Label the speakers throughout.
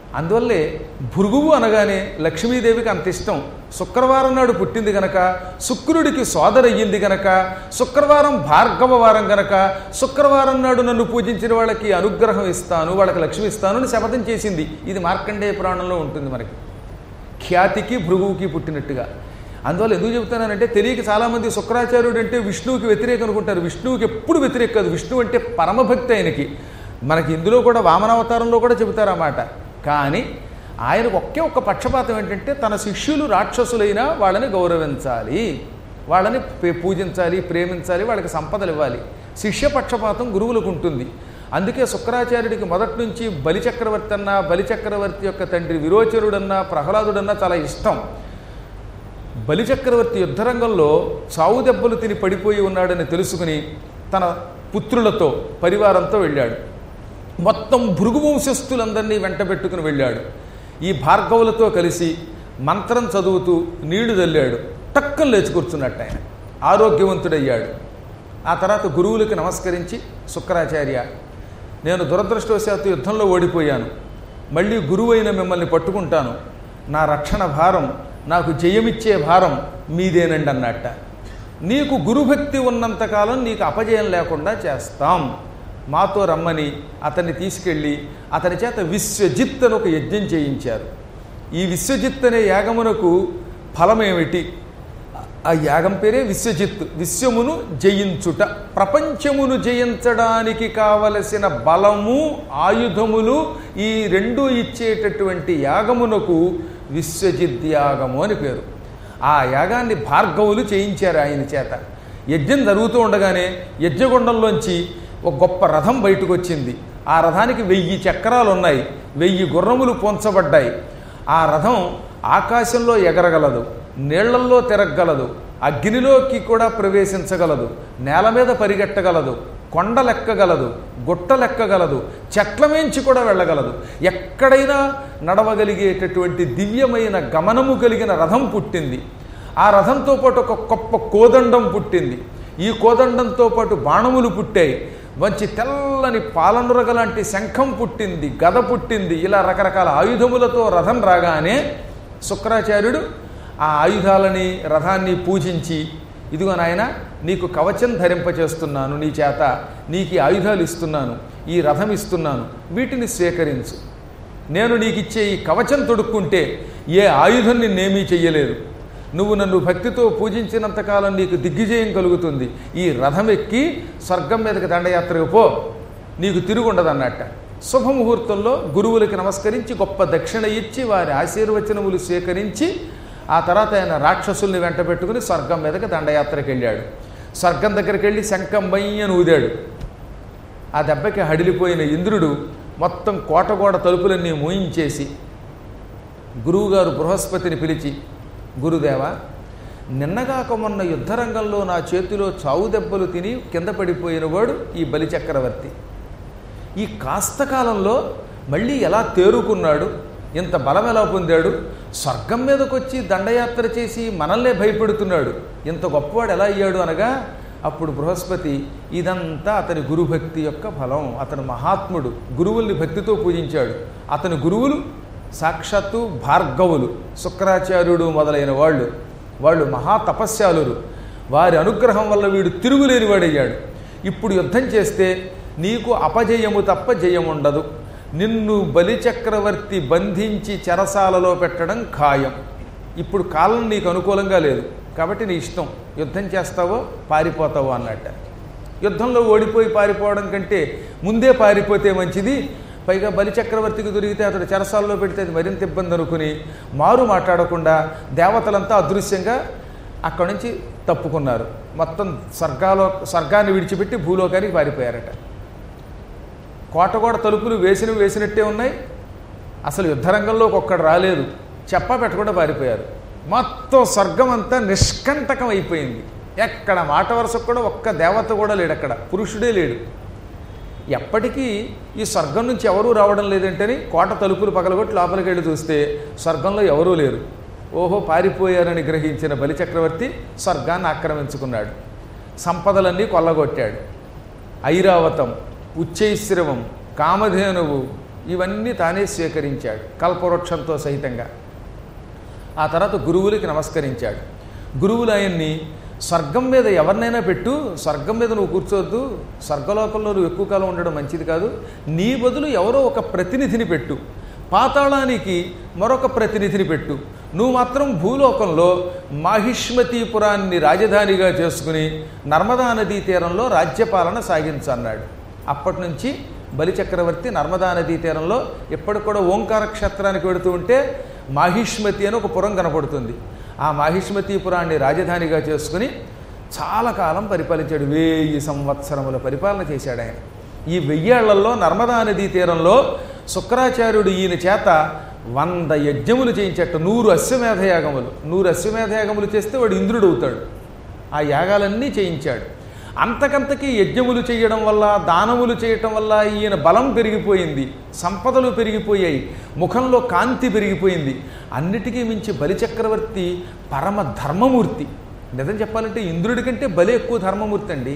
Speaker 1: అందువల్లే భృగువు అనగానే లక్ష్మీదేవికి అంత ఇష్టం శుక్రవారం నాడు పుట్టింది గనక శుక్రుడికి సోదరయ్యింది గనక శుక్రవారం భార్గవ వారం గనక శుక్రవారం నాడు నన్ను పూజించిన వాళ్ళకి అనుగ్రహం ఇస్తాను వాళ్ళకి లక్ష్మి ఇస్తాను అని శపథం చేసింది ఇది మార్కండేయ పురాణంలో ఉంటుంది మనకి ఖ్యాతికి భృగువుకి పుట్టినట్టుగా అందువల్ల ఎందుకు చెబుతున్నానంటే తెలియక చాలామంది శుక్రాచార్యుడు అంటే విష్ణువుకి వ్యతిరేకం అనుకుంటారు విష్ణువుకి ఎప్పుడు వ్యతిరేక కాదు విష్ణువు అంటే పరమభక్తి ఆయనకి మనకి ఇందులో కూడా వామనావతారంలో కూడా చెబుతారు అన్నమాట కానీ ఆయనకు ఒకే ఒక్క పక్షపాతం ఏంటంటే తన శిష్యులు రాక్షసులైనా వాళ్ళని గౌరవించాలి వాళ్ళని పే- పూజించాలి ప్రేమించాలి వాళ్ళకి సంపదలు ఇవ్వాలి శిష్య పక్షపాతం గురువులకు ఉంటుంది అందుకే శుక్రాచార్యుడికి మొదటి నుంచి బలిచక్రవర్తి అన్నా బలిచక్రవర్తి యొక్క తండ్రి విరోచనుడన్నా ప్రహ్లాదుడన్నా చాలా ఇష్టం బలిచక్రవర్తి యుద్ధరంగంలో చావు దెబ్బలు తిని పడిపోయి ఉన్నాడని తెలుసుకుని తన పుత్రులతో పరివారంతో వెళ్ళాడు మొత్తం భృగు వంశస్థులందరినీ వెంట పెట్టుకుని వెళ్ళాడు ఈ భార్గవులతో కలిసి మంత్రం చదువుతూ నీళ్లు చల్లాడు టక్కన లేచి కూర్చున్నట్టు ఆయన ఆరోగ్యవంతుడయ్యాడు ఆ తర్వాత గురువులకి నమస్కరించి శుక్రాచార్య నేను దురదృష్టవశాత్తు యుద్ధంలో ఓడిపోయాను మళ్ళీ గురువైన మిమ్మల్ని పట్టుకుంటాను నా రక్షణ భారం నాకు జయమిచ్చే భారం మీదేనండి అన్నట్ట నీకు గురుభక్తి ఉన్నంతకాలం నీకు అపజయం లేకుండా చేస్తాం మాతో రమ్మని అతన్ని తీసుకెళ్ళి అతని చేత విశ్వజిత్ అని ఒక యజ్ఞం చేయించారు ఈ విశ్వజిత్ అనే యాగమునకు ఫలమేమిటి ఆ యాగం పేరే విశ్వజిత్ విశ్వమును జయించుట ప్రపంచమును జయించడానికి కావలసిన బలము ఆయుధములు ఈ రెండు ఇచ్చేటటువంటి యాగమునకు విశ్వజిత్ యాగము అని పేరు ఆ యాగాన్ని భార్గవులు చేయించారు ఆయన చేత యజ్ఞం జరుగుతూ ఉండగానే యజ్ఞగుండంలోంచి ఒక గొప్ప రథం బయటకు వచ్చింది ఆ రథానికి వెయ్యి చక్రాలు ఉన్నాయి వెయ్యి గుర్రములు పొంచబడ్డాయి ఆ రథం ఆకాశంలో ఎగరగలదు నీళ్లల్లో తిరగగలదు అగ్నిలోకి కూడా ప్రవేశించగలదు నేల మీద పరిగెట్టగలదు కొండలెక్కగలదు గుట్టలెక్కగలదు చెట్లమేంచి కూడా వెళ్ళగలదు ఎక్కడైనా నడవగలిగేటటువంటి దివ్యమైన గమనము కలిగిన రథం పుట్టింది ఆ రథంతో పాటు ఒక గొప్ప కోదండం పుట్టింది ఈ కోదండంతో పాటు బాణములు పుట్టాయి మంచి తెల్లని పాలనురగ లాంటి శంఖం పుట్టింది గద పుట్టింది ఇలా రకరకాల ఆయుధములతో రథం రాగానే శుక్రాచార్యుడు ఆ ఆయుధాలని రథాన్ని పూజించి ఇదిగో నాయన నీకు కవచం ధరింపచేస్తున్నాను నీ చేత నీకు ఈ ఆయుధాలు ఇస్తున్నాను ఈ రథం ఇస్తున్నాను వీటిని స్వీకరించు నేను నీకు ఇచ్చే ఈ కవచం తొడుక్కుంటే ఏ ఆయుధం నిన్నేమీ చెయ్యలేదు నువ్వు నన్ను భక్తితో పూజించినంతకాలం నీకు దిగ్విజయం కలుగుతుంది ఈ రథం ఎక్కి స్వర్గం మీదకి దండయాత్రకు పో నీకు తిరుగుండదన్నట్ట శుభముహూర్తంలో గురువులకి నమస్కరించి గొప్ప దక్షిణ ఇచ్చి వారి ఆశీర్వచనములు స్వీకరించి ఆ తర్వాత ఆయన రాక్షసుల్ని వెంట పెట్టుకుని స్వర్గం మీదకి దండయాత్రకు వెళ్ళాడు స్వర్గం దగ్గరికి వెళ్ళి శంఖం బయ్యను ఊదాడు ఆ దెబ్బకి హడిలిపోయిన ఇంద్రుడు మొత్తం కోటగోడ తలుపులన్నీ మూయించేసి గురువుగారు బృహస్పతిని పిలిచి గురుదేవా నిన్నగాక మొన్న యుద్ధరంగంలో నా చేతిలో చావు దెబ్బలు తిని కింద పడిపోయిన వాడు ఈ బలిచక్రవర్తి ఈ కాస్త కాలంలో మళ్ళీ ఎలా తేరుకున్నాడు ఇంత బలం ఎలా పొందాడు స్వర్గం మీదకి వచ్చి దండయాత్ర చేసి మనల్నే భయపెడుతున్నాడు ఇంత గొప్పవాడు ఎలా అయ్యాడు అనగా అప్పుడు బృహస్పతి ఇదంతా అతని గురుభక్తి యొక్క ఫలం అతను మహాత్ముడు గురువుల్ని భక్తితో పూజించాడు అతని గురువులు సాక్షాత్తు భార్గవులు శుక్రాచార్యుడు మొదలైన వాళ్ళు వాళ్ళు మహా తపస్యాలురు వారి అనుగ్రహం వల్ల వీడు తిరుగులేని వాడయ్యాడు ఇప్పుడు యుద్ధం చేస్తే నీకు అపజయము తప్ప జయం ఉండదు నిన్ను బలిచక్రవర్తి బంధించి చెరసాలలో పెట్టడం ఖాయం ఇప్పుడు కాలం నీకు అనుకూలంగా లేదు కాబట్టి నీ ఇష్టం యుద్ధం చేస్తావో పారిపోతావో అన్నట్ట యుద్ధంలో ఓడిపోయి పారిపోవడం కంటే ముందే పారిపోతే మంచిది పైగా బలిచక్రవర్తికి దొరికితే అతడు చెరసాల్లో పెడితే అది మరింత ఇబ్బంది అనుకుని మారు మాట్లాడకుండా దేవతలంతా అదృశ్యంగా అక్కడి నుంచి తప్పుకున్నారు మొత్తం స్వర్గాలో స్వర్గాన్ని విడిచిపెట్టి భూలోకానికి పారిపోయారట కోటగోడ తలుపులు వేసినవి వేసినట్టే ఉన్నాయి అసలు యుద్ధరంగంలోకి ఒక్కడు రాలేదు చెప్పా పెట్టకుండా పారిపోయారు మొత్తం స్వర్గం అంతా నిష్కంటకం అయిపోయింది ఎక్కడ మాట వరుసకు కూడా ఒక్క దేవత కూడా లేడు అక్కడ పురుషుడే లేడు ఎప్పటికీ ఈ స్వర్గం నుంచి ఎవరూ రావడం లేదంటని కోట తలుపులు పగలగొట్టి లోపలికి వెళ్ళి చూస్తే స్వర్గంలో ఎవరూ లేరు ఓహో పారిపోయారని గ్రహించిన బలిచక్రవర్తి స్వర్గాన్ని ఆక్రమించుకున్నాడు సంపదలన్నీ కొల్లగొట్టాడు ఐరావతం ఉచ్చైశ్రవం కామధేనువు ఇవన్నీ తానే స్వీకరించాడు కల్పవృక్షంతో సహితంగా ఆ తర్వాత గురువులకి నమస్కరించాడు గురువులు ఆయన్ని స్వర్గం మీద ఎవరినైనా పెట్టు స్వర్గం మీద నువ్వు కూర్చోవద్దు స్వర్గలోకంలో నువ్వు ఎక్కువ కాలం ఉండడం మంచిది కాదు నీ బదులు ఎవరో ఒక ప్రతినిధిని పెట్టు పాతాళానికి మరొక ప్రతినిధిని పెట్టు నువ్వు మాత్రం భూలోకంలో మాహిష్మతీపురాన్ని రాజధానిగా చేసుకుని నర్మదా నదీ తీరంలో రాజ్యపాలన సాగించన్నాడు అప్పటి నుంచి బలిచక్రవర్తి నర్మదా నదీ తీరంలో ఎప్పటికి కూడా ఓంకార క్షేత్రానికి వెడుతూ ఉంటే మాహిష్మతి అని ఒక పురం కనపడుతుంది ఆ మాహిష్మతీపురాన్ని రాజధానిగా చేసుకుని చాలా కాలం పరిపాలించాడు వెయ్యి సంవత్సరముల పరిపాలన చేశాడు ఆయన ఈ వెయ్యేళ్లలో నర్మదా నదీ తీరంలో శుక్రాచార్యుడు ఈయన చేత వంద యజ్ఞములు చేయించట నూరు అశ్వమేధ యాగములు నూరు అశ్వమేధ యాగములు చేస్తే వాడు ఇంద్రుడు అవుతాడు ఆ యాగాలన్నీ చేయించాడు అంతకంతకీ యజ్ఞములు చేయడం వల్ల దానములు చేయటం వల్ల ఈయన బలం పెరిగిపోయింది సంపదలు పెరిగిపోయాయి ముఖంలో కాంతి పెరిగిపోయింది అన్నిటికీ మించి బలిచక్రవర్తి పరమ ధర్మమూర్తి నిజం చెప్పాలంటే ఇంద్రుడి కంటే బలి ఎక్కువ ధర్మమూర్తి అండి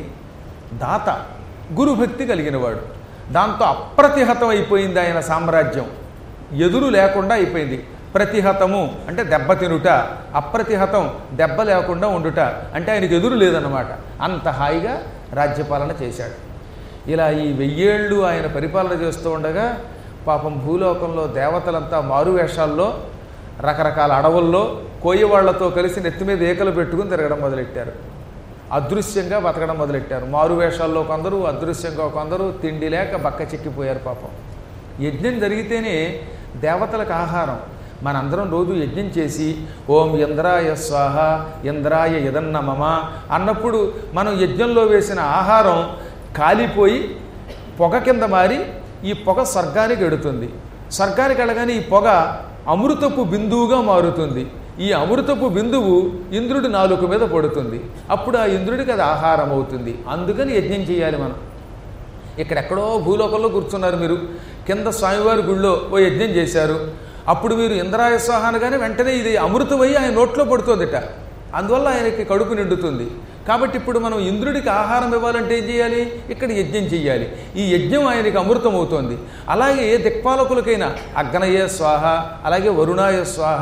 Speaker 1: దాత గురుభక్తి కలిగినవాడు దాంతో అప్రతిహతం అయిపోయింది ఆయన సామ్రాజ్యం ఎదురు లేకుండా అయిపోయింది ప్రతిహతము అంటే దెబ్బ తినుట అప్రతిహతం దెబ్బ లేకుండా ఉండుట అంటే ఆయనకు ఎదురు లేదన్నమాట అంత హాయిగా రాజ్యపాలన చేశాడు ఇలా ఈ వెయ్యేళ్ళు ఆయన పరిపాలన చేస్తూ ఉండగా పాపం భూలోకంలో దేవతలంతా మారువేషాల్లో రకరకాల అడవుల్లో కోయవాళ్లతో కలిసి నెత్తి మీద ఏకలు పెట్టుకుని తిరగడం మొదలెట్టారు అదృశ్యంగా బతకడం మొదలెట్టారు మారువేషాల్లో కొందరు అదృశ్యంగా కొందరు తిండి లేక బక్క చిక్కిపోయారు పాపం యజ్ఞం జరిగితేనే దేవతలకు ఆహారం మనందరం రోజు యజ్ఞం చేసి ఓం ఇంద్రాయ స్వాహ ఇంద్రాయ యదన్న మమ అన్నప్పుడు మనం యజ్ఞంలో వేసిన ఆహారం కాలిపోయి పొగ కింద మారి ఈ పొగ స్వర్గానికి ఎడుతుంది స్వర్గానికి వెళ్ళగానే ఈ పొగ అమృతపు బిందువుగా మారుతుంది ఈ అమృతపు బిందువు ఇంద్రుడి నాలుక మీద పడుతుంది అప్పుడు ఆ ఇంద్రుడికి అది ఆహారం అవుతుంది అందుకని యజ్ఞం చేయాలి మనం ఇక్కడెక్కడో భూలోకంలో కూర్చున్నారు మీరు కింద స్వామివారి గుళ్ళో ఓ యజ్ఞం చేశారు అప్పుడు మీరు ఇంద్రాయ స్వాహ అనగానే వెంటనే ఇది అమృతమై ఆయన నోట్లో పడుతుందిట అందువల్ల ఆయనకి కడుపు నిండుతుంది కాబట్టి ఇప్పుడు మనం ఇంద్రుడికి ఆహారం ఇవ్వాలంటే ఏం చేయాలి ఇక్కడ యజ్ఞం చేయాలి ఈ యజ్ఞం ఆయనకి అమృతం అవుతోంది అలాగే ఏ దిక్పాలకులకైనా అగ్నయ స్వాహ అలాగే వరుణాయ స్వాహ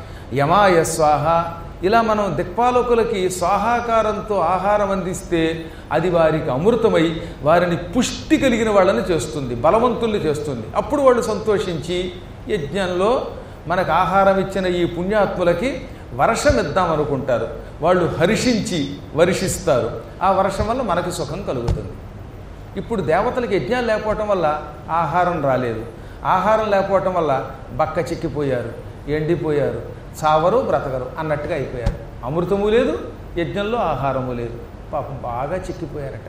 Speaker 1: యమాయ స్వాహ ఇలా మనం దిక్పాలకులకి స్వాహాకారంతో ఆహారం అందిస్తే అది వారికి అమృతమై వారిని పుష్టి కలిగిన వాళ్ళని చేస్తుంది బలవంతుల్ని చేస్తుంది అప్పుడు వాళ్ళు సంతోషించి యజ్ఞంలో మనకు ఆహారం ఇచ్చిన ఈ పుణ్యాత్ములకి వర్షం ఇద్దాం అనుకుంటారు వాళ్ళు హర్షించి వర్షిస్తారు ఆ వర్షం వల్ల మనకి సుఖం కలుగుతుంది ఇప్పుడు దేవతలకు యజ్ఞాలు లేకపోవటం వల్ల ఆహారం రాలేదు ఆహారం లేకపోవటం వల్ల బక్క చిక్కిపోయారు ఎండిపోయారు చావరు బ్రతకరు అన్నట్టుగా అయిపోయారు అమృతము లేదు యజ్ఞంలో ఆహారము లేదు పాపం బాగా చిక్కిపోయారట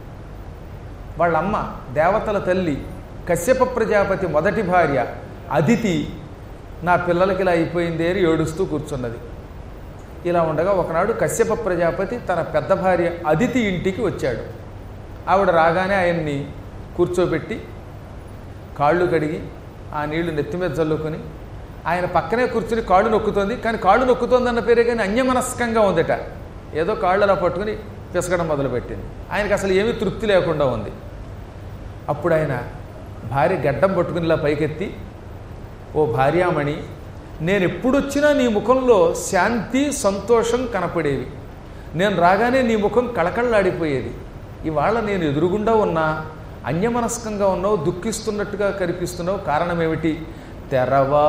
Speaker 1: వాళ్ళమ్మ దేవతల తల్లి కశ్యప ప్రజాపతి మొదటి భార్య అదితి నా పిల్లలకి ఇలా అయిపోయింది అని ఏడుస్తూ కూర్చున్నది ఇలా ఉండగా ఒకనాడు కశ్యప ప్రజాపతి తన పెద్ద భార్య అదితి ఇంటికి వచ్చాడు ఆవిడ రాగానే ఆయన్ని కూర్చోబెట్టి కాళ్ళు కడిగి ఆ నీళ్లు నెత్తి మీద చల్లుకొని ఆయన పక్కనే కూర్చుని కాళ్ళు నొక్కుతోంది కానీ కాళ్ళు నొక్కుతోంది అన్న పేరే కానీ అన్యమనస్కంగా ఉందట ఏదో కాళ్ళు అలా పట్టుకుని పిసకడం మొదలుపెట్టింది ఆయనకి అసలు ఏమీ తృప్తి లేకుండా ఉంది అప్పుడు ఆయన భార్య గడ్డం పట్టుకుని ఇలా పైకెత్తి ఓ భార్యామణి నేను ఎప్పుడొచ్చినా నీ ముఖంలో శాంతి సంతోషం కనపడేవి నేను రాగానే నీ ముఖం కళకళలాడిపోయేది ఇవాళ నేను ఎదురుగుండా ఉన్నా అన్యమనస్కంగా ఉన్నావు దుఃఖిస్తున్నట్టుగా కనిపిస్తున్నావు కారణం ఏమిటి తెరవా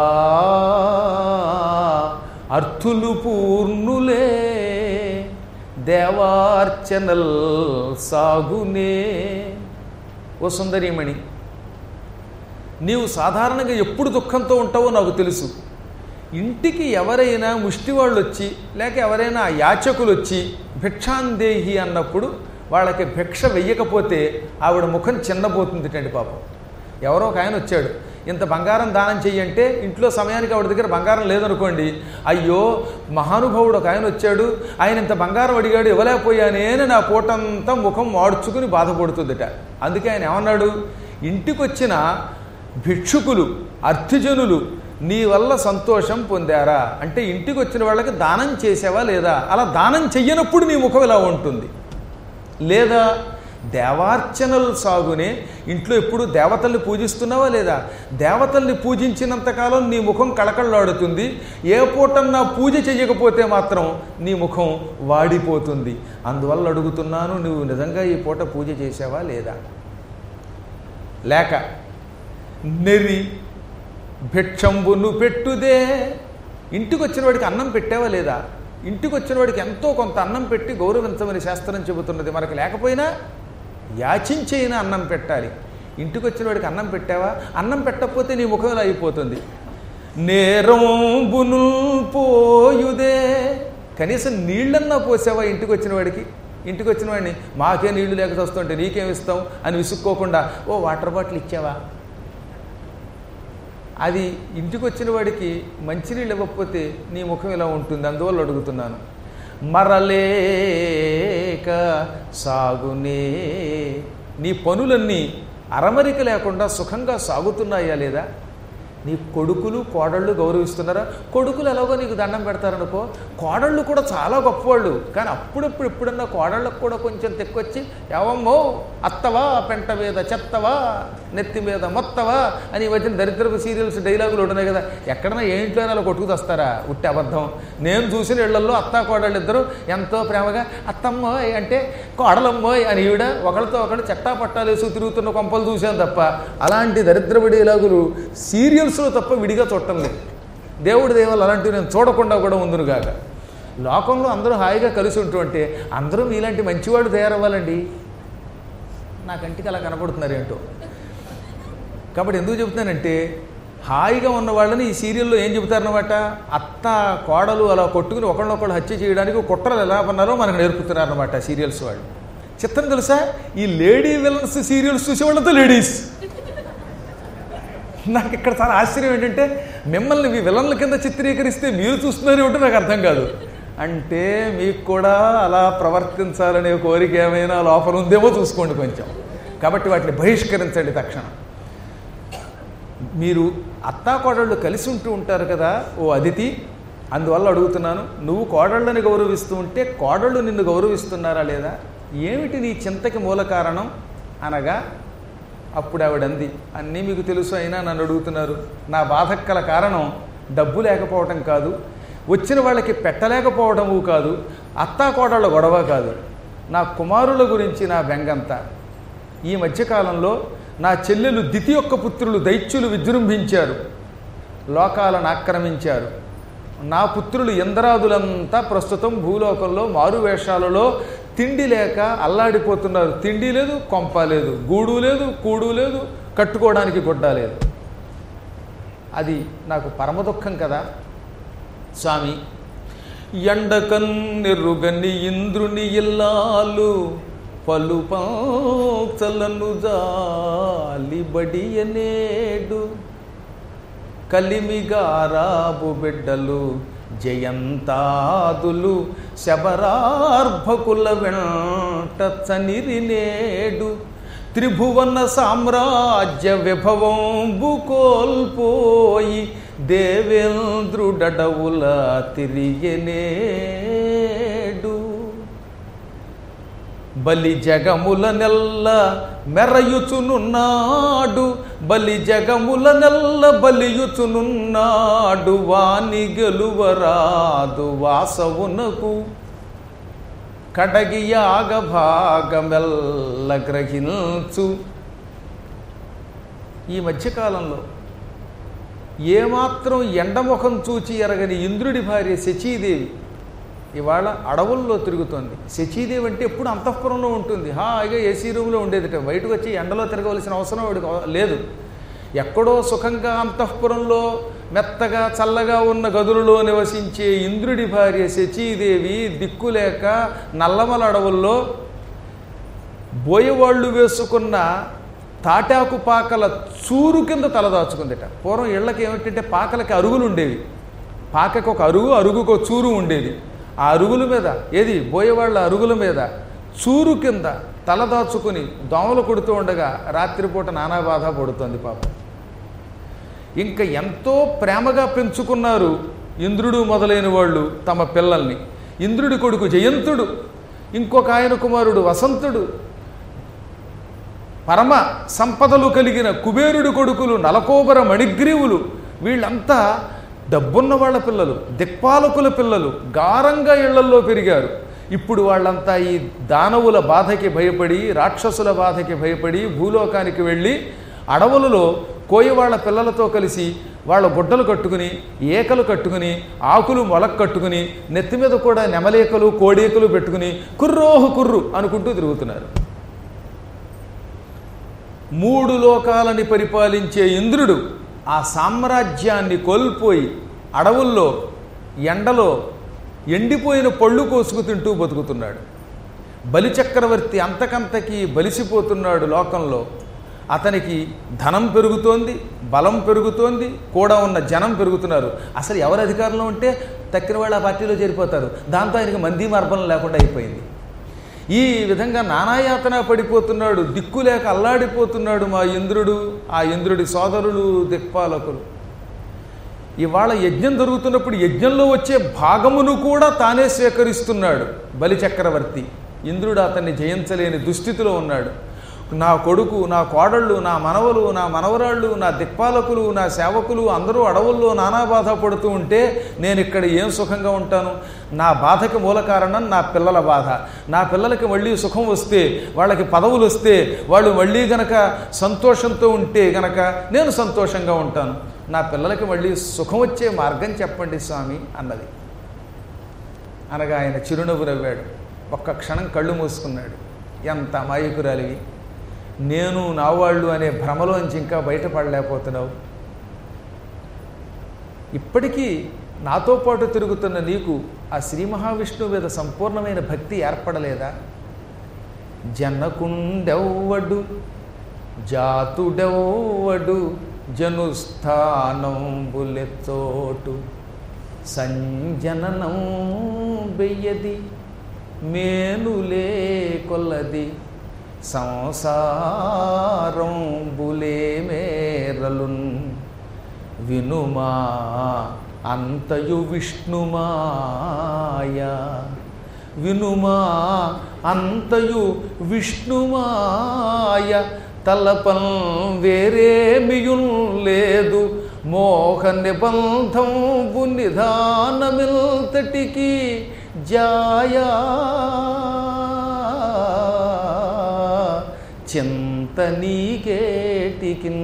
Speaker 1: అర్థులు పూర్ణులే దేవార్చనల్ సాగునే ఓ సుందరీమణి నీవు సాధారణంగా ఎప్పుడు దుఃఖంతో ఉంటావో నాకు తెలుసు ఇంటికి ఎవరైనా ముష్టివాళ్ళు వచ్చి లేక ఎవరైనా యాచకులు వచ్చి భిక్షాందేహి అన్నప్పుడు వాళ్ళకి భిక్ష వెయ్యకపోతే ఆవిడ ముఖం చిన్నపోతుందిటండి పాపం ఎవరో ఒక ఆయన వచ్చాడు ఇంత బంగారం దానం చెయ్యంటే ఇంట్లో సమయానికి ఆవిడ దగ్గర బంగారం లేదనుకోండి అయ్యో మహానుభావుడు ఒక ఆయన వచ్చాడు ఆయన ఇంత బంగారం అడిగాడు ఇవ్వలేకపోయానే అని నా పూటంతా ముఖం వాడ్చుకుని బాధపడుతుందిట అందుకే ఆయన ఏమన్నాడు ఇంటికి వచ్చిన భిక్షుకులు అర్థజనులు నీ వల్ల సంతోషం పొందారా అంటే ఇంటికి వచ్చిన వాళ్ళకి దానం చేసావా లేదా అలా దానం చెయ్యనప్పుడు నీ ముఖం ఇలా ఉంటుంది లేదా దేవార్చనలు సాగునే ఇంట్లో ఎప్పుడు దేవతల్ని పూజిస్తున్నావా లేదా దేవతల్ని పూజించినంతకాలం నీ ముఖం కళకళలాడుతుంది ఏ పూటన్నా పూజ చేయకపోతే మాత్రం నీ ముఖం వాడిపోతుంది అందువల్ల అడుగుతున్నాను నువ్వు నిజంగా ఈ పూట పూజ చేసావా లేదా లేక నెరి భిక్షంబును పెట్టుదే ఇంటికి వచ్చిన వాడికి అన్నం పెట్టావా లేదా ఇంటికి వచ్చిన వాడికి ఎంతో కొంత అన్నం పెట్టి గౌరవించమని శాస్త్రం చెబుతున్నది మనకు లేకపోయినా యాచించైనా అన్నం పెట్టాలి ఇంటికి వచ్చిన వాడికి అన్నం పెట్టావా అన్నం పెట్టకపోతే నీ ముఖం ఇలా అయిపోతుంది నేరంబును పోయుదే కనీసం నీళ్ళన్నా పోసావా ఇంటికి వచ్చిన వాడికి ఇంటికి వచ్చిన వాడిని మాకే నీళ్లు లేక వస్తుంటే నీకేం ఇస్తాం అని విసుక్కోకుండా ఓ వాటర్ బాటిల్ ఇచ్చావా అది ఇంటికి వచ్చిన వాడికి మంచినీళ్ళు ఇవ్వకపోతే నీ ముఖం ఇలా ఉంటుంది అందువల్ల అడుగుతున్నాను మరలేక సాగునే నీ పనులన్నీ అరమరిక లేకుండా సుఖంగా సాగుతున్నాయా లేదా నీ కొడుకులు కోడళ్ళు గౌరవిస్తున్నారా కొడుకులు ఎలాగో నీకు దండం పెడతారనుకో కోడళ్ళు కూడా చాలా గొప్పవాళ్ళు కానీ అప్పుడప్పుడు ఎప్పుడన్నా కోడళ్ళకు కూడా కొంచెం తెక్కొచ్చి ఏవమ్మో అత్తవా పెంట మీద చెత్తవా నెత్తి మీద మొత్తవా అని ఈ వచ్చిన దరిద్రపు సీరియల్స్ డైలాగులు ఉన్నాయి కదా ఎక్కడన్నా ఏ ఇంట్లో అలా కొట్టుకు వస్తారా ఉట్టి అబద్ధం నేను చూసిన ఇళ్లలో అత్త కోడళ్ళు ఇద్దరు ఎంతో ప్రేమగా అత్తమ్మోయ్ అంటే కోడలమ్మోయ్ అని ఈవిడ ఒకళ్ళతో ఒకళ్ళు చెట్టా పట్టాలు వేసి తిరుగుతున్న కొంపలు చూశాను తప్ప అలాంటి దరిద్రపు డైలాగులు సీరియల్స్లో తప్ప విడిగా చూడటం లేదు దేవుడి దేవాలు అలాంటివి నేను చూడకుండా కూడా ఉందునుగాక లోకంలో అందరూ హాయిగా కలిసి ఉంటూ ఉంటే అందరూ మీలాంటి మంచివాడు తయారవ్వాలండి నా కంటికి అలా కనపడుతున్నారు ఏంటో కాబట్టి ఎందుకు చెబుతున్నానంటే హాయిగా ఉన్న వాళ్ళని ఈ సీరియల్లో ఏం చెబుతారనమాట అత్త కోడలు అలా కొట్టుకుని ఒకళ్ళొకళ్ళు హత్య చేయడానికి కుట్రలు ఎలా పన్నారో మనకు నేర్పుతున్నారనమాట సీరియల్స్ వాళ్ళు చిత్రం తెలుసా ఈ లేడీ విలన్స్ సీరియల్స్ చూసేవాళ్ళతో లేడీస్ నాకు ఇక్కడ చాలా ఆశ్చర్యం ఏంటంటే మిమ్మల్ని మీ విలన్ల కింద చిత్రీకరిస్తే మీరు చూస్తున్నారు ఏమిటో నాకు అర్థం కాదు అంటే మీకు కూడా అలా ప్రవర్తించాలనే కోరిక ఏమైనా లోపల ఉందేమో చూసుకోండి కొంచెం కాబట్టి వాటిని బహిష్కరించండి తక్షణం మీరు అత్తాకోడళ్ళు కలిసి ఉంటూ ఉంటారు కదా ఓ అదితి అందువల్ల అడుగుతున్నాను నువ్వు కోడళ్ళని గౌరవిస్తూ ఉంటే కోడళ్ళు నిన్ను గౌరవిస్తున్నారా లేదా ఏమిటి నీ చింతకి మూల కారణం అనగా అప్పుడు ఆవిడంది అన్నీ మీకు తెలుసు అయినా నన్ను అడుగుతున్నారు నా బాధకు గల కారణం డబ్బు లేకపోవటం కాదు వచ్చిన వాళ్ళకి పెట్టలేకపోవడము కాదు అత్తాకోడళ్ళ గొడవ కాదు నా కుమారుల గురించి నా బెంగంతా ఈ మధ్యకాలంలో నా చెల్లెలు దితి యొక్క పుత్రులు దైత్యులు విజృంభించారు లోకాలను ఆక్రమించారు నా పుత్రులు ఇంద్రాదులంతా ప్రస్తుతం భూలోకంలో మారువేషాలలో తిండి లేక అల్లాడిపోతున్నారు తిండి లేదు కొంప లేదు గూడు లేదు కూడు లేదు కట్టుకోవడానికి గుడ్డ లేదు అది నాకు పరమ దుఃఖం కదా స్వామి ఎండకన్నెరుగని ఇంద్రుని ఇల్లాలు పలు పాచలను జాలి బడియనేడు కలిమిగారాబు బిడ్డలు జయంతాదులు శబరార్భకుల వెంట చనిరినేడు త్రిభువన సామ్రాజ్య విభవంబు కోల్పోయి దేవేంద్రుడడవుల తిరిగెనేడు బలి జగముల నెల్ల మెరయుచునున్నాడు బలి జగముల నెల్ల బలియుచునున్నాడు వాని గెలువరాదు వాసవునకు కడగి యాగభాగమెల్ల గ్రహించు ఈ మధ్యకాలంలో ఏమాత్రం ఎండముఖం చూచి ఎరగని ఇంద్రుడి భార్య శచీదేవి ఇవాళ అడవుల్లో తిరుగుతోంది శచీదేవి అంటే ఎప్పుడు అంతఃపురంలో ఉంటుంది హాయిగా ఏసీ రూమ్లో ఉండేదిట బయటకు వచ్చి ఎండలో తిరగవలసిన అవసరం వాడికి లేదు ఎక్కడో సుఖంగా అంతఃపురంలో మెత్తగా చల్లగా ఉన్న గదులలో నివసించే ఇంద్రుడి భార్య శచీదేవి దిక్కులేక నల్లమల అడవుల్లో బోయవాళ్ళు వేసుకున్న తాటాకు పాకల చూరు కింద తలదాచుకుందిట పూర్వం ఇళ్ళకి ఏమిటంటే పాకలకి అరుగులు ఉండేవి పాకకి ఒక అరుగు అరుగుకు ఒక చూరు ఉండేది ఆ అరుగుల మీద ఏది బోయేవాళ్ళ అరుగుల మీద చూరు కింద తలదాచుకుని దోమలు కొడుతూ ఉండగా రాత్రిపూట నానా బాధ పడుతుంది పాపం ఇంకా ఎంతో ప్రేమగా పెంచుకున్నారు ఇంద్రుడు మొదలైన వాళ్ళు తమ పిల్లల్ని ఇంద్రుడి కొడుకు జయంతుడు ఇంకొక ఆయన కుమారుడు వసంతుడు పరమ సంపదలు కలిగిన కుబేరుడి కొడుకులు నలకోబర మణిగ్రీవులు వీళ్ళంతా డబ్బున్న వాళ్ళ పిల్లలు దిక్పాలకుల పిల్లలు గారంగా ఇళ్లల్లో పెరిగారు ఇప్పుడు వాళ్ళంతా ఈ దానవుల బాధకి భయపడి రాక్షసుల బాధకి భయపడి భూలోకానికి వెళ్ళి అడవులలో కోయవాళ్ల పిల్లలతో కలిసి వాళ్ళ గుడ్డలు కట్టుకుని ఏకలు కట్టుకుని ఆకులు మొలక కట్టుకుని నెత్తి మీద కూడా నెమలేకలు కోడేకలు పెట్టుకుని కుర్రోహు కుర్రు అనుకుంటూ తిరుగుతున్నారు మూడు లోకాలని పరిపాలించే ఇంద్రుడు ఆ సామ్రాజ్యాన్ని కోల్పోయి అడవుల్లో ఎండలో ఎండిపోయిన పళ్ళు కోసుకు తింటూ బతుకుతున్నాడు బలిచక్రవర్తి అంతకంతకి బలిసిపోతున్నాడు లోకంలో అతనికి ధనం పెరుగుతోంది బలం పెరుగుతోంది కూడా ఉన్న జనం పెరుగుతున్నారు అసలు ఎవరు అధికారంలో ఉంటే తక్కిన వాళ్ళు ఆ పార్టీలో చేరిపోతారు దాంతో ఆయనకి మంది మార్బలం లేకుండా అయిపోయింది ఈ విధంగా నానాయాతన పడిపోతున్నాడు దిక్కు లేక అల్లాడిపోతున్నాడు మా ఇంద్రుడు ఆ ఇంద్రుడి సోదరులు దిక్పాలకులు ఇవాళ యజ్ఞం జరుగుతున్నప్పుడు యజ్ఞంలో వచ్చే భాగమును కూడా తానే స్వీకరిస్తున్నాడు బలిచక్రవర్తి ఇంద్రుడు అతన్ని జయించలేని దుస్థితిలో ఉన్నాడు నా కొడుకు నా కోడళ్ళు నా మనవలు నా మనవరాళ్ళు నా దిక్పాలకులు నా సేవకులు అందరూ అడవుల్లో నానా బాధ పడుతూ ఉంటే నేను ఇక్కడ ఏం సుఖంగా ఉంటాను నా బాధకి మూల కారణం నా పిల్లల బాధ నా పిల్లలకి మళ్ళీ సుఖం వస్తే వాళ్ళకి పదవులు వస్తే వాళ్ళు మళ్ళీ గనక సంతోషంతో ఉంటే గనక నేను సంతోషంగా ఉంటాను నా పిల్లలకి మళ్ళీ సుఖం వచ్చే మార్గం చెప్పండి స్వామి అన్నది అనగా ఆయన చిరునవ్వు నవ్వాడు ఒక్క క్షణం కళ్ళు మూసుకున్నాడు ఎంత అమాయకురాలివి నేను నా వాళ్ళు అనే భ్రమలోంచి ఇంకా బయటపడలేకపోతున్నావు ఇప్పటికీ నాతో పాటు తిరుగుతున్న నీకు ఆ శ్రీ మహావిష్ణువు మీద సంపూర్ణమైన భక్తి ఏర్పడలేదా జనకుండెవ్వడు జాతుడెవ్వడు జనుస్థానంబులెత్తోటు సంజననం బెయ్యది మేనులే కొల్లది సంసారం బులే మేరలున్ వినుమా అంతయు విష్ణుమాయ వినుమా అంతయు విష్ణుమాయ తలపం వేరేమియున్ లేదు మోహ నిబంధంబు నిధానమిల్తటికి జాయా చింత నీకేటికిన్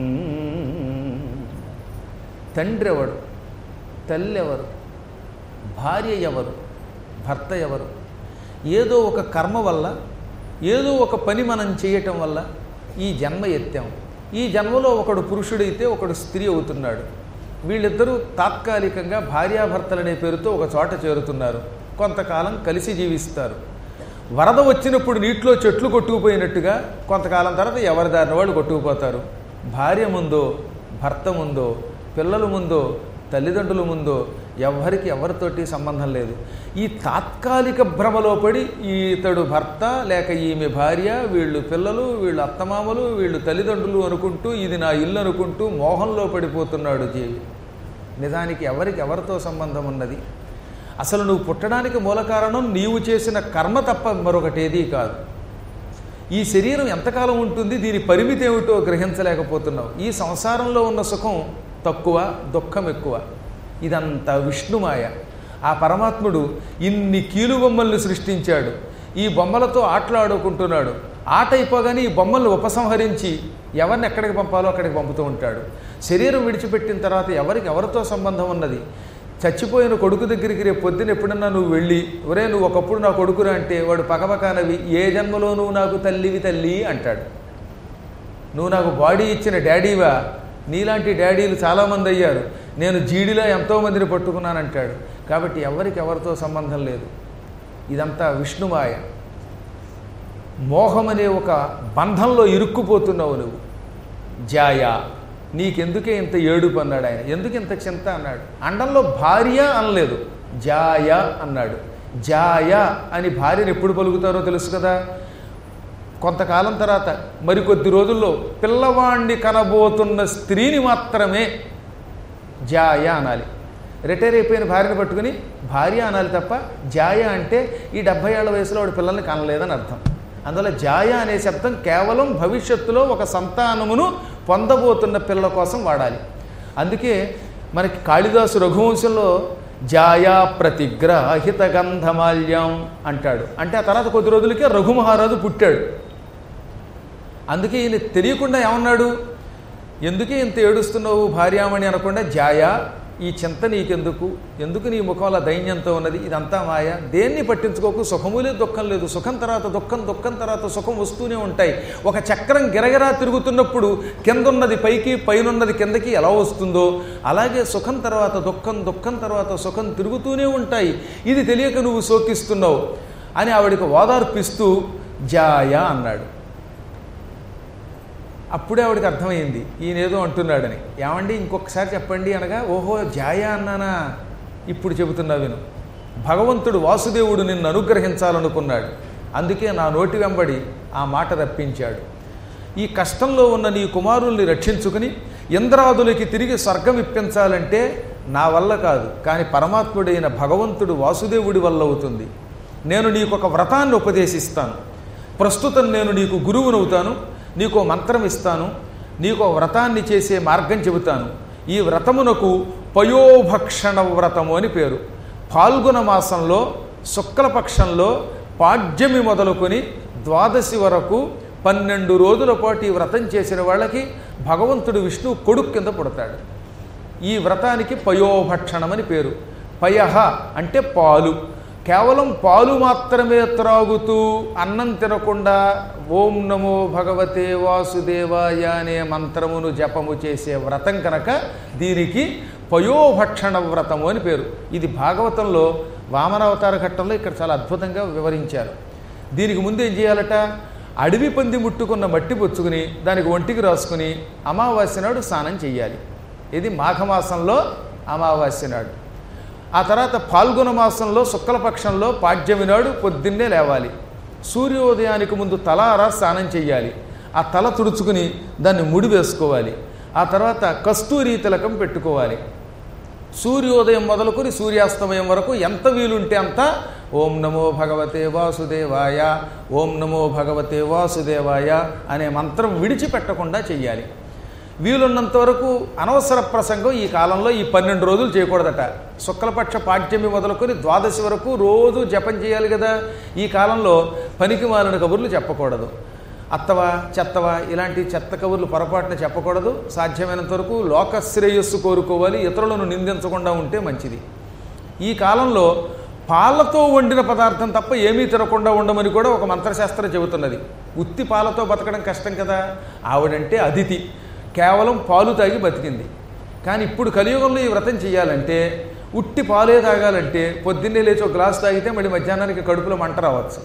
Speaker 1: తండ్రి ఎవడు తల్లి ఎవరు భార్య ఎవరు భర్త ఎవరు ఏదో ఒక కర్మ వల్ల ఏదో ఒక పని మనం చేయటం వల్ల ఈ జన్మ ఎత్తాం ఈ జన్మలో ఒకడు పురుషుడైతే ఒకడు స్త్రీ అవుతున్నాడు వీళ్ళిద్దరూ తాత్కాలికంగా భార్యాభర్తలనే పేరుతో ఒక చోట చేరుతున్నారు కొంతకాలం కలిసి జీవిస్తారు వరద వచ్చినప్పుడు నీటిలో చెట్లు కొట్టుకుపోయినట్టుగా కొంతకాలం తర్వాత ఎవరి దారిన వాళ్ళు కొట్టుకుపోతారు భార్య ముందో భర్త ముందో పిల్లల ముందో తల్లిదండ్రుల ముందో ఎవరికి ఎవరితోటి సంబంధం లేదు ఈ తాత్కాలిక భ్రమలో పడి ఇతడు భర్త లేక ఈమె భార్య వీళ్ళు పిల్లలు వీళ్ళు అత్తమామలు వీళ్ళు తల్లిదండ్రులు అనుకుంటూ ఇది నా ఇల్లు అనుకుంటూ మోహంలో పడిపోతున్నాడు జీవి నిజానికి ఎవరికి ఎవరితో సంబంధం ఉన్నది అసలు నువ్వు పుట్టడానికి మూల కారణం నీవు చేసిన కర్మ తప్ప మరొకటేదీ కాదు ఈ శరీరం ఎంతకాలం ఉంటుంది దీని పరిమితి ఏమిటో గ్రహించలేకపోతున్నావు ఈ సంసారంలో ఉన్న సుఖం తక్కువ దుఃఖం ఎక్కువ ఇదంతా విష్ణుమాయ ఆ పరమాత్ముడు ఇన్ని కీలు బొమ్మల్ని సృష్టించాడు ఈ బొమ్మలతో ఆటలాడుకుంటున్నాడు ఆట అయిపోగానే ఈ బొమ్మల్ని ఉపసంహరించి ఎవరిని ఎక్కడికి పంపాలో అక్కడికి పంపుతూ ఉంటాడు శరీరం విడిచిపెట్టిన తర్వాత ఎవరికి ఎవరితో సంబంధం ఉన్నది చచ్చిపోయిన కొడుకు దగ్గరికి రేపు పొద్దున ఎప్పుడన్నా నువ్వు వెళ్ళి ఒరే నువ్వు ఒకప్పుడు నా కొడుకురా అంటే వాడు పకపకానవి ఏ జన్మలో నువ్వు నాకు తల్లివి తల్లి అంటాడు నువ్వు నాకు బాడీ ఇచ్చిన డాడీవా నీలాంటి డాడీలు చాలామంది అయ్యారు నేను జీడిలో ఎంతోమందిని పట్టుకున్నానంటాడు కాబట్టి ఎవరికి ఎవరితో సంబంధం లేదు ఇదంతా విష్ణుమాయ మోహం అనే ఒక బంధంలో ఇరుక్కుపోతున్నావు నువ్వు జాయ నీకెందుకే ఇంత ఏడుపు అన్నాడు ఆయన ఎందుకు ఇంత చింత అన్నాడు అండంలో భార్య అనలేదు జాయ అన్నాడు జాయ అని భార్యను ఎప్పుడు పలుకుతారో తెలుసు కదా కొంతకాలం తర్వాత మరికొద్ది రోజుల్లో పిల్లవాణ్ణి కనబోతున్న స్త్రీని మాత్రమే జాయ అనాలి రిటైర్ అయిపోయిన భార్యను పట్టుకుని భార్య అనాలి తప్ప జాయ అంటే ఈ డెబ్భై ఏళ్ళ వయసులో వాడు పిల్లల్ని కనలేదని అర్థం అందువల్ల జాయ అనే శబ్దం కేవలం భవిష్యత్తులో ఒక సంతానమును పొందబోతున్న పిల్లల కోసం వాడాలి అందుకే మనకి కాళిదాసు రఘువంశంలో జాయా ప్రతిగ్రహిత గంధమాల్యం అంటాడు అంటే ఆ తర్వాత కొద్ది రోజులకే రఘు మహారాజు పుట్టాడు అందుకే ఈయన తెలియకుండా ఏమన్నాడు ఎందుకే ఇంత ఏడుస్తున్నావు భార్యామణి అనకుండా జాయా ఈ చింత నీకెందుకు ఎందుకు నీ ముఖంలో దైన్యంతో ఉన్నది ఇదంతా మాయ దేన్ని పట్టించుకోకు సుఖము లేదు దుఃఖం లేదు సుఖం తర్వాత దుఃఖం దుఃఖం తర్వాత సుఖం వస్తూనే ఉంటాయి ఒక చక్రం గిరగిరా తిరుగుతున్నప్పుడు కిందున్నది పైకి పైనున్నది కిందకి ఎలా వస్తుందో అలాగే సుఖం తర్వాత దుఃఖం దుఃఖం తర్వాత సుఖం తిరుగుతూనే ఉంటాయి ఇది తెలియక నువ్వు శోకిస్తున్నావు అని ఆవిడికి ఓదార్పిస్తూ జాయ అన్నాడు అప్పుడే ఆవిడకి అర్థమైంది ఈయనేదో అంటున్నాడని ఏమండి ఇంకొకసారి చెప్పండి అనగా ఓహో జాయ అన్నానా ఇప్పుడు చెబుతున్నా విను భగవంతుడు వాసుదేవుడు నిన్ను అనుగ్రహించాలనుకున్నాడు అందుకే నా నోటి వెంబడి ఆ మాట రప్పించాడు ఈ కష్టంలో ఉన్న నీ కుమారుల్ని రక్షించుకుని ఇంద్రాదులకి తిరిగి స్వర్గం ఇప్పించాలంటే నా వల్ల కాదు కానీ పరమాత్ముడైన భగవంతుడు వాసుదేవుడి వల్ల అవుతుంది నేను నీకు ఒక వ్రతాన్ని ఉపదేశిస్తాను ప్రస్తుతం నేను నీకు గురువునవుతాను నీకు మంత్రం ఇస్తాను నీకు వ్రతాన్ని చేసే మార్గం చెబుతాను ఈ వ్రతమునకు పయోభక్షణ వ్రతము అని పేరు పాల్గొన మాసంలో శుక్లపక్షంలో పాడ్యమి మొదలుకొని ద్వాదశి వరకు పన్నెండు రోజుల పాటు ఈ వ్రతం చేసిన వాళ్ళకి భగవంతుడు విష్ణు కొడుకు కింద పుడతాడు ఈ వ్రతానికి పయోభక్షణం అని పేరు పయహ అంటే పాలు కేవలం పాలు మాత్రమే త్రాగుతూ అన్నం తినకుండా ఓం నమో భగవతే వాసుదేవాయ అనే మంత్రమును జపము చేసే వ్రతం కనుక దీనికి పయోభక్షణ వ్రతము అని పేరు ఇది భాగవతంలో వామనావతార ఘట్టంలో ఇక్కడ చాలా అద్భుతంగా వివరించారు దీనికి ముందు ఏం చేయాలట అడవి పంది ముట్టుకున్న మట్టి పుచ్చుకుని దానికి ఒంటికి రాసుకుని అమావాస్య నాడు స్నానం చెయ్యాలి ఇది మాఘమాసంలో అమావాస్య నాడు ఆ తర్వాత పాల్గొన మాసంలో శుక్లపక్షంలో పాడ్యమి నాడు పొద్దున్నే లేవాలి సూర్యోదయానికి ముందు తలారా స్నానం చేయాలి ఆ తల తుడుచుకుని దాన్ని ముడి వేసుకోవాలి ఆ తర్వాత కస్తూరి తిలకం పెట్టుకోవాలి సూర్యోదయం మొదలుకొని సూర్యాస్తమయం వరకు ఎంత వీలుంటే అంత ఓం నమో భగవతే వాసుదేవాయ ఓం నమో భగవతే వాసుదేవాయ అనే మంత్రం విడిచిపెట్టకుండా చెయ్యాలి వీలున్నంత వరకు అనవసర ప్రసంగం ఈ కాలంలో ఈ పన్నెండు రోజులు చేయకూడదట శుక్లపక్ష పాఠ్యమి మొదలుకొని ద్వాదశి వరకు రోజు జపం చేయాలి కదా ఈ కాలంలో పనికి మాలిన కబుర్లు చెప్పకూడదు అత్తవా చెత్తవా ఇలాంటి చెత్త కబుర్లు పొరపాటున చెప్పకూడదు సాధ్యమైనంత వరకు లోక శ్రేయస్సు కోరుకోవాలి ఇతరులను నిందించకుండా ఉంటే మంచిది ఈ కాలంలో పాలతో వండిన పదార్థం తప్ప ఏమీ తినకుండా ఉండమని కూడా ఒక మంత్రశాస్త్రం చెబుతున్నది ఉత్తి పాలతో బతకడం కష్టం కదా ఆవిడంటే అదితి కేవలం పాలు తాగి బతికింది కానీ ఇప్పుడు కలియుగంలో ఈ వ్రతం చేయాలంటే ఉట్టి పాలే తాగాలంటే పొద్దున్నే లేచి ఒక గ్లాస్ తాగితే మళ్ళీ మధ్యాహ్నానికి కడుపులో మంట రావచ్చు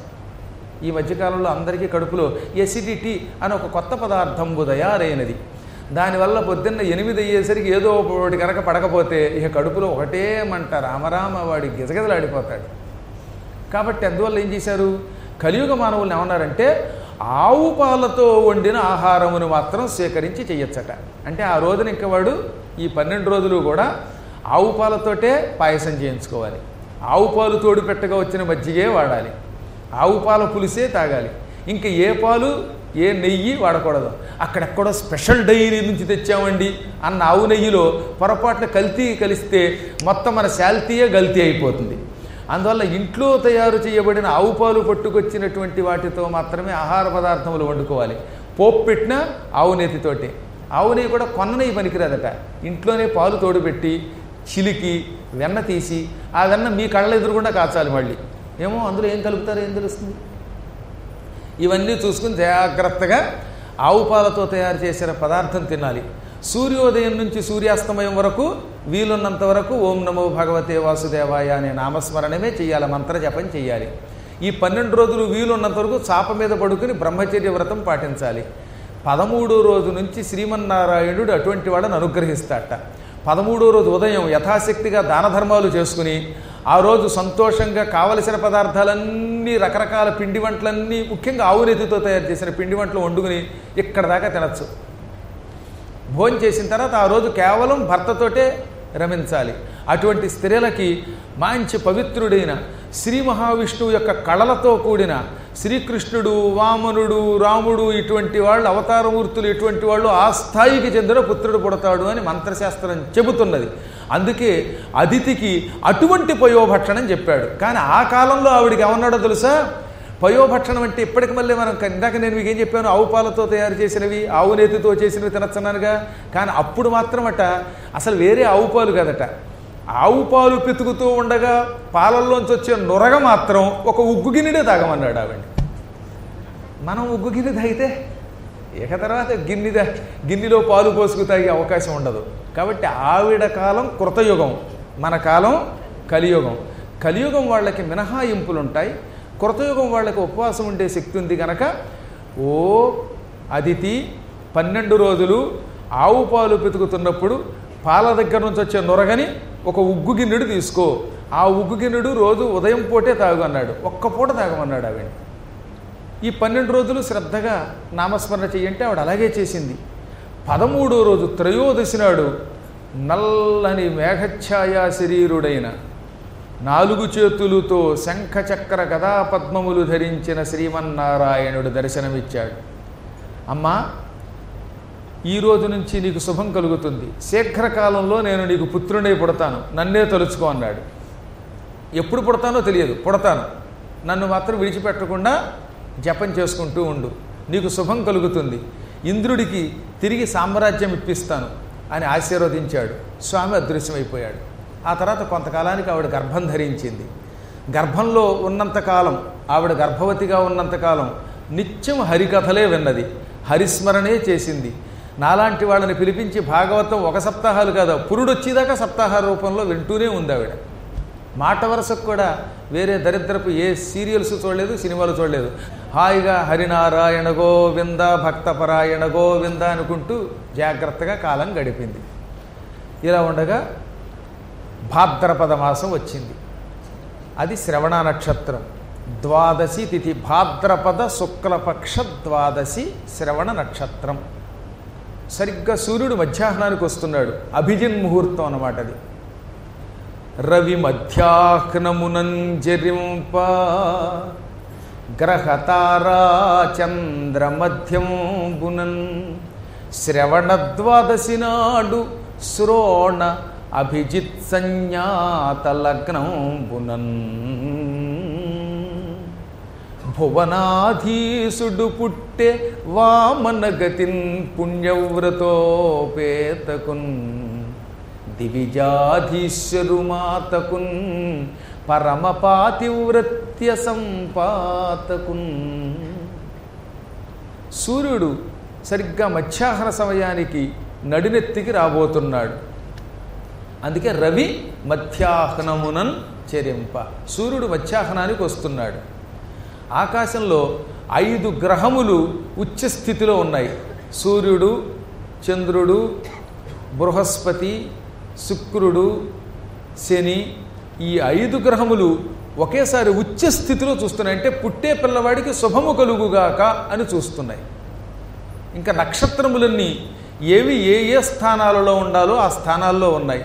Speaker 1: ఈ మధ్యకాలంలో అందరికీ కడుపులో ఎసిడిటీ అని ఒక కొత్త పదార్థం తయారైనది దానివల్ల పొద్దున్న ఎనిమిది అయ్యేసరికి ఏదో ఒకటి కనుక పడకపోతే ఇక కడుపులో ఒకటే మంట రామరామ వాడి గిజగిజలాడిపోతాడు కాబట్టి అందువల్ల ఏం చేశారు కలియుగ మానవుల్ని ఏమన్నారంటే ఆవు పాలతో వండిన ఆహారమును మాత్రం స్వీకరించి చెయ్యొచ్చట అంటే ఆ రోజున ఇంక వాడు ఈ పన్నెండు రోజులు కూడా ఆవు పాలతోటే పాయసం చేయించుకోవాలి ఆవు పాలు తోడు పెట్టగా వచ్చిన మజ్జిగే వాడాలి ఆవు పాల పులిసే తాగాలి ఇంకా ఏ పాలు ఏ నెయ్యి వాడకూడదు అక్కడెక్కడో స్పెషల్ డైరీ నుంచి తెచ్చామండి అన్న ఆవు నెయ్యిలో పొరపాటున కల్తీ కలిస్తే మొత్తం మన శాల్తీయే గల్తీ అయిపోతుంది అందువల్ల ఇంట్లో తయారు చేయబడిన ఆవు పాలు పట్టుకొచ్చినటువంటి వాటితో మాత్రమే ఆహార పదార్థములు వండుకోవాలి పోపు పెట్టిన ఆవు నెయ్యితోటే ఆవు నెయ్యి కూడా కొన్న నెయ్యి పనికిరాదట ఇంట్లోనే పాలు తోడుపెట్టి చిలికి వెన్న తీసి ఆ వెన్న మీ కళ్ళ ఎదురుగుండా కాచాలి మళ్ళీ ఏమో అందులో ఏం కలుపుతారో ఏం తెలుస్తుంది ఇవన్నీ చూసుకుని జాగ్రత్తగా ఆవు పాలతో తయారు చేసిన పదార్థం తినాలి సూర్యోదయం నుంచి సూర్యాస్తమయం వరకు వీలున్నంత వరకు ఓం నమో భగవతే వాసుదేవాయ అనే నామస్మరణమే చేయాలి మంత్ర జపం చేయాలి ఈ పన్నెండు రోజులు వీలున్నంత వరకు చాప మీద పడుకుని బ్రహ్మచర్య వ్రతం పాటించాలి పదమూడో రోజు నుంచి శ్రీమన్నారాయణుడు అటువంటి వాళ్ళని అనుగ్రహిస్తాడట పదమూడో రోజు ఉదయం యథాశక్తిగా దాన ధర్మాలు చేసుకుని ఆ రోజు సంతోషంగా కావలసిన పదార్థాలన్నీ రకరకాల పిండి వంటలన్నీ ముఖ్యంగా ఆవు నెత్తితో తయారు చేసిన పిండి వంటలు వండుకుని ఇక్కడ దాకా తినచ్చు భోజనం చేసిన తర్వాత ఆ రోజు కేవలం భర్తతోటే రమించాలి అటువంటి స్త్రీలకి మంచి పవిత్రుడైన శ్రీ మహావిష్ణువు యొక్క కళలతో కూడిన శ్రీకృష్ణుడు వామనుడు రాముడు ఇటువంటి వాళ్ళు అవతారమూర్తులు ఇటువంటి వాళ్ళు ఆ స్థాయికి చెందిన పుత్రుడు పుడతాడు అని మంత్రశాస్త్రం చెబుతున్నది అందుకే అదితికి అటువంటి పయోభక్షణం చెప్పాడు కానీ ఆ కాలంలో ఆవిడికి ఏమన్నాడో తెలుసా పయోభక్షణం అంటే ఇప్పటికి మళ్ళీ మనం ఇందాక నేను మీకు ఏం చెప్పాను ఆవు పాలతో తయారు చేసినవి ఆవు నేతితో చేసినవి తినచ్చన్నానుగా కానీ అప్పుడు మాత్రం అట అసలు వేరే ఆవు పాలు కదట ఆవు పాలు పితుకుతూ ఉండగా పాలల్లోంచి వచ్చే నొరగ మాత్రం ఒక ఉగ్గు గిన్నెడే తాగమన్నాడు ఆవిడ మనం ఉగ్గు గిన్నె తాగితే ఇక తర్వాత గిన్నె దా- గిన్నెలో పాలు పోసుకు తాగే అవకాశం ఉండదు కాబట్టి ఆవిడ కాలం కృతయుగం మన కాలం కలియుగం కలియుగం వాళ్ళకి మినహాయింపులు ఉంటాయి కృతయుగం వాళ్ళకి ఉపవాసం ఉండే శక్తి ఉంది కనుక ఓ అదితి పన్నెండు రోజులు ఆవు పాలు పితుకుతున్నప్పుడు పాల దగ్గర నుంచి వచ్చే నొరగని ఒక ఉగ్గు గిన్నెడు తీసుకో ఆ ఉగ్గు గిన్నెడు రోజు ఉదయం పూటే తాగు అన్నాడు ఒక్క పూట తాగమన్నాడు ఆవిడ ఈ పన్నెండు రోజులు శ్రద్ధగా నామస్మరణ చెయ్యంటే ఆవిడ అలాగే చేసింది పదమూడో రోజు త్రయోదశి నాడు నల్లని మేఘఛాయా శరీరుడైన నాలుగు చేతులతో శంఖచక్ర గదా పద్మములు ధరించిన శ్రీమన్నారాయణుడు దర్శనమిచ్చాడు అమ్మా ఈ రోజు నుంచి నీకు శుభం కలుగుతుంది శీఘ్రకాలంలో నేను నీకు పుత్రుడే పుడతాను నన్నే తలుచుకో అన్నాడు ఎప్పుడు పుడతానో తెలియదు పుడతాను నన్ను మాత్రం విడిచిపెట్టకుండా జపం చేసుకుంటూ ఉండు నీకు శుభం కలుగుతుంది ఇంద్రుడికి తిరిగి సామ్రాజ్యం ఇప్పిస్తాను అని ఆశీర్వదించాడు స్వామి అదృశ్యమైపోయాడు ఆ తర్వాత కొంతకాలానికి ఆవిడ గర్భం ధరించింది గర్భంలో ఉన్నంతకాలం ఆవిడ గర్భవతిగా ఉన్నంతకాలం నిత్యం హరికథలే విన్నది హరిస్మరణే చేసింది నాలాంటి వాళ్ళని పిలిపించి భాగవతం ఒక సప్తాహాలు కాదు పురుడు వచ్చేదాకా సప్తాహ రూపంలో వింటూనే ఉంది ఆవిడ మాట వరుసకు కూడా వేరే దరిద్రపు ఏ సీరియల్స్ చూడలేదు సినిమాలు చూడలేదు హాయిగా హరినారాయణ గోవింద భక్తపరాయణ గోవింద అనుకుంటూ జాగ్రత్తగా కాలం గడిపింది ఇలా ఉండగా భాద్రపద మాసం వచ్చింది అది శ్రవణ నక్షత్రం ద్వాదశి తిథి భాద్రపద శుక్లపక్ష ద్వాదశి శ్రవణ నక్షత్రం సరిగ్గా సూర్యుడు మధ్యాహ్నానికి వస్తున్నాడు అభిజిన్ ముహూర్తం అన్నమాట అది రవి మధ్యాహ్నమునంజరింప గ్రహతారా చంద్ర మధ్యంబునన్ శ్రవణ ద్వాదశి నాడు శ్రోణ అభిజిత్ సంజ్ఞాత లగ్నంబునన్ భువనాధీసుడు పుట్టె వామనగతిన్ పుణ్యవ్రతోపేతకున్ దివిజాధీశ్వరు మాతకున్ పరమపాతివ్రత్య సంపాతకున్ సూర్యుడు సరిగ్గా మధ్యాహ్న సమయానికి నడినెత్తికి రాబోతున్నాడు అందుకే రవి మధ్యాహ్నమునన్ చెరింప సూర్యుడు మధ్యాహ్నానికి వస్తున్నాడు ఆకాశంలో ఐదు గ్రహములు ఉచ్చ స్థితిలో ఉన్నాయి సూర్యుడు చంద్రుడు బృహస్పతి శుక్రుడు శని ఈ ఐదు గ్రహములు ఒకేసారి ఉచ్చ స్థితిలో చూస్తున్నాయి అంటే పుట్టే పిల్లవాడికి శుభము కలుగుగాక అని చూస్తున్నాయి ఇంకా నక్షత్రములన్నీ ఏవి ఏ ఏ స్థానాలలో ఉండాలో ఆ స్థానాల్లో ఉన్నాయి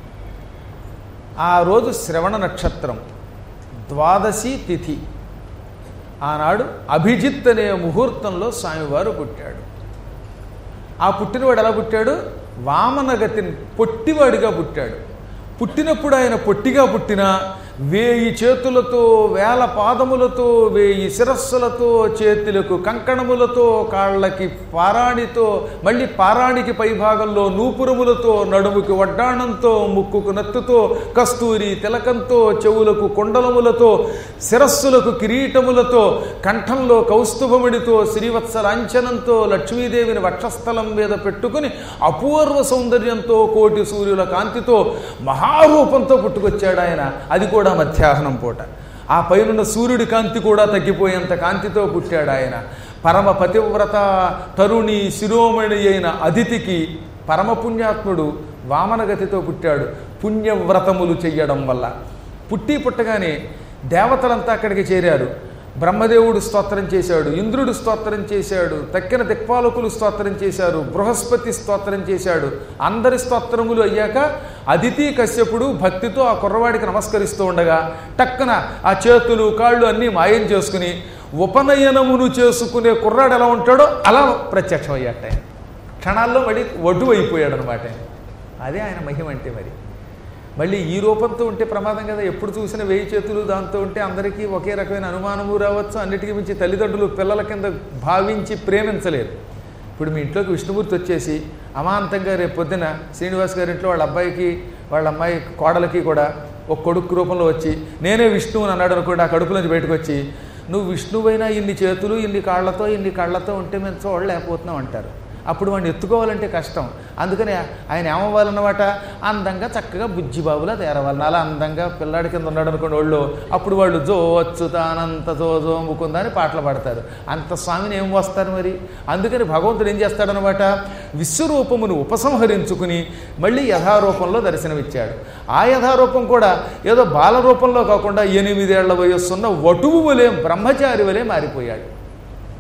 Speaker 1: ఆ రోజు శ్రవణ నక్షత్రం ద్వాదశి తిథి ఆనాడు అభిజిత్ అనే ముహూర్తంలో స్వామివారు పుట్టాడు ఆ పుట్టినవాడు ఎలా పుట్టాడు వామనగతిని పొట్టివాడిగా పుట్టాడు పుట్టినప్పుడు ఆయన పొట్టిగా పుట్టినా వేయి చేతులతో వేల పాదములతో వేయి శిరస్సులతో చేతులకు కంకణములతో కాళ్ళకి పారాణితో మళ్ళీ పారాణికి పైభాగంలో నూపురములతో నడుముకి వడ్డాణంతో ముక్కుకు నత్తుతో కస్తూరి తిలకంతో చెవులకు కుండలములతో శిరస్సులకు కిరీటములతో కంఠంలో కౌస్తుభముడితో శ్రీవత్స లాంఛనంతో లక్ష్మీదేవిని వక్షస్థలం మీద పెట్టుకుని అపూర్వ సౌందర్యంతో కోటి సూర్యుల కాంతితో మహారూపంతో పుట్టుకొచ్చాడు ఆయన అది కూడా మధ్యాహ్నం పూట ఆ పైనున్న సూర్యుడి కాంతి కూడా తగ్గిపోయేంత కాంతితో పుట్టాడు ఆయన పరమ పతివ్రత తరుణి శిరోమణి అయిన అదితికి పరమ పుణ్యాత్ముడు వామనగతితో పుట్టాడు పుణ్యవ్రతములు చెయ్యడం వల్ల పుట్టి పుట్టగానే దేవతలంతా అక్కడికి చేరారు బ్రహ్మదేవుడు స్తోత్రం చేశాడు ఇంద్రుడు స్తోత్రం చేశాడు తక్కిన దిక్పాలకులు స్తోత్రం చేశారు బృహస్పతి స్తోత్రం చేశాడు అందరి స్తోత్రములు అయ్యాక అదితి కశ్యపుడు భక్తితో ఆ కుర్రవాడికి నమస్కరిస్తూ ఉండగా టక్కన ఆ చేతులు కాళ్ళు అన్నీ మాయం చేసుకుని ఉపనయనమును చేసుకునే కుర్రాడు ఎలా ఉంటాడో అలా ప్రత్యక్షం అయ్యాట ఆయన క్షణాల్లో మళ్ళీ ఒడ్డు అయిపోయాడు అనమాట అదే ఆయన మహిమ అంటే మరి మళ్ళీ ఈ రూపంతో ఉంటే ప్రమాదం కదా ఎప్పుడు చూసిన వేయి చేతులు దాంతో ఉంటే అందరికీ ఒకే రకమైన అనుమానము రావచ్చు అన్నిటికీ మించి తల్లిదండ్రులు పిల్లల కింద భావించి ప్రేమించలేరు ఇప్పుడు మీ ఇంట్లోకి విష్ణుమూర్తి వచ్చేసి అమాంతంగా రేపు పొద్దున శ్రీనివాస్ గారి ఇంట్లో వాళ్ళ అబ్బాయికి వాళ్ళ అమ్మాయి కోడలకి కూడా ఒక కొడుకు రూపంలో వచ్చి నేనే విష్ణువు అని అన్నాడు అనుకోండి ఆ కడుపులోంచి బయటకు వచ్చి నువ్వు విష్ణువైనా ఇన్ని చేతులు ఇన్ని కాళ్ళతో ఇన్ని కళ్ళతో ఉంటే మేము చూడలేకపోతున్నాం అంటారు అప్పుడు వాడిని ఎత్తుకోవాలంటే కష్టం అందుకని ఆయన ఏమవ్వాలన్నమాట అందంగా చక్కగా బుజ్జిబాబులా తయారవ్వాలి అలా అందంగా పిల్లాడి కింద ఉన్నాడు అనుకోండి వాళ్ళు అప్పుడు వాళ్ళు జో అచ్యుతానంత జో జో ముకుందా అని పాటలు పాడతారు అంత స్వామిని ఏం వస్తారు మరి అందుకని భగవంతుడు ఏం చేస్తాడనమాట విశ్వరూపమును ఉపసంహరించుకుని మళ్ళీ యథారూపంలో దర్శనమిచ్చాడు ఆ యథారూపం కూడా ఏదో బాల రూపంలో కాకుండా ఎనిమిదేళ్ల వయస్సున్న వటువు వలె బ్రహ్మచారి వలె మారిపోయాడు